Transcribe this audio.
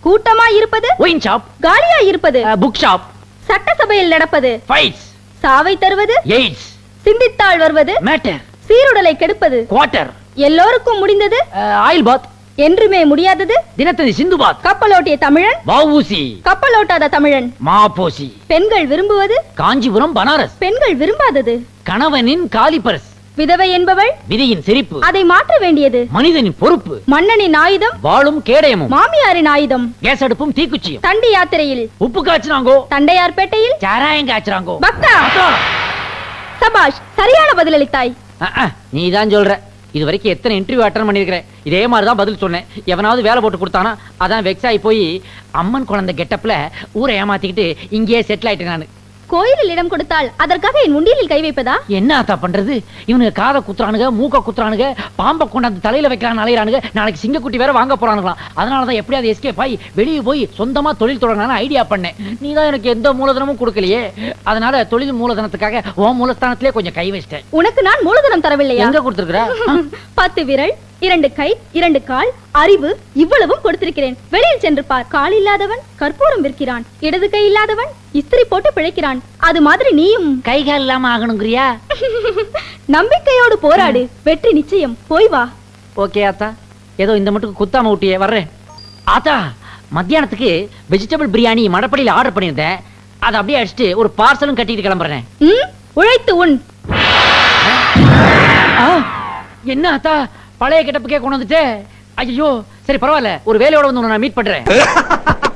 கூட்டமா இருப்பது wine shop காலியா இருப்பது புக் ஷாப் சட்டசபையில் நடப்பது ஃபைட்ஸ் சாவை தருவது எய்ட்ஸ் சிந்தித்தாள் வருவது மேட்டர் சீருடலை கெடுப்பது குவார்ட்டர் எல்லோருக்கும் முடிந்தது ஆயில் பாத் என்றுமே முடியாதது தினத்தந்தி சிந்து பாத் கப்பலோட்டிய தமிழன் வவுசி கப்பலோட்டாத தமிழன் மாபோசி பெண்கள் விரும்புவது காஞ்சிபுரம் பனாரஸ் பெண்கள் விரும்பாதது கணவனின் காலிபரஸ் விதவை என்பவள் விதியின் சிரிப்பு அதை மாற்ற வேண்டியது மனிதனின் பொறுப்பு மன்னனின் ஆயுதம் வாளும் கேடயமும் மாமியாரின் ஆயுதம் கேஸ் அடுப்பும் தீக்குச்சியும் தண்டி யாத்திரையில் உப்பு காய்ச்சினாங்கோ தண்டையார்பேட்டையில் சாராயம் காய்ச்சறாங்கோ பக்தா சபாஷ் சரியான பதிலளித்தாய் நீ தான் சொல்ற இது வரைக்கும் எத்தனை இன்டர்வியூ அட்டன் பண்ணிருக்கிறேன் இதே மாதிரி தான் பதில் சொன்னேன் எவனாவது வேலை போட்டு கொடுத்தானா அதான் வெக்ஸ் ஆகி போய் அம்மன் குழந்தை கெட்டப்ல ஊரை ஏமாத்திக்கிட்டு இங்கேயே செட்டில் ஆயிட்டேன் நான் கோயிலில் இடம் கொடுத்தால் அதற்காக என் உண்டியலில் கை வைப்பதா என்ன ஆத்தா பண்றது இவனுக்கு காதை குத்துறானுங்க மூக்க குத்துறானுங்க பாம்பை கொண்டாந்து தலையில வைக்கிறான் அலையிறானுங்க நாளைக்கு சிங்கக்குட்டி வேற வாங்க போறானுங்களாம் அதனாலதான் எப்படியாவது எஸ்கேப் ஆகி வெளியே போய் சொந்தமா தொழில் தொடங்கலாம்னு ஐடியா பண்ணேன் நீ தான் எனக்கு எந்த மூலதனமும் கொடுக்கலையே அதனால தொழில் மூலதனத்துக்காக உன் மூலஸ்தானத்திலே கொஞ்சம் கை வச்சிட்டேன் உனக்கு நான் மூலதனம் தரவில்லையா எங்க கொடுத்துருக்குற பத்து விரல் இரண்டு கை இரண்டு கால் அறிவு இவ்வளவும் கொடுத்திருக்கிறேன் வெளியில் சென்று பார் கால் இல்லாதவன் கற்பூரம் விற்கிறான் இடது கை இல்லாதவன் இஸ்திரி போட்டு பிழைக்கிறான் அது மாதிரி நீயும் கை கால் இல்லாம ஆகணுங்கிறியா நம்பிக்கையோடு போராடு வெற்றி நிச்சயம் போய் வா ஓகே ஆத்தா ஏதோ இந்த மட்டும் குத்தாம விட்டியே வர்றேன் ஆத்தா மத்தியானத்துக்கு வெஜிடபிள் பிரியாணி மடப்படியில் ஆர்டர் பண்ணியிருந்தேன் அதை அப்படியே அடிச்சுட்டு ஒரு பார்சலும் கட்டிட்டு கிளம்புறேன் ம் உழைத்து உன் ஆ, என்ன ஆத்தா பழைய கிட்டப்புக்கே கொண்டு வந்துட்டே ஐயோ சரி பரவாயில்ல ஒரு வேலையோட வந்து உன்னை நான் மீட் பண்றேன்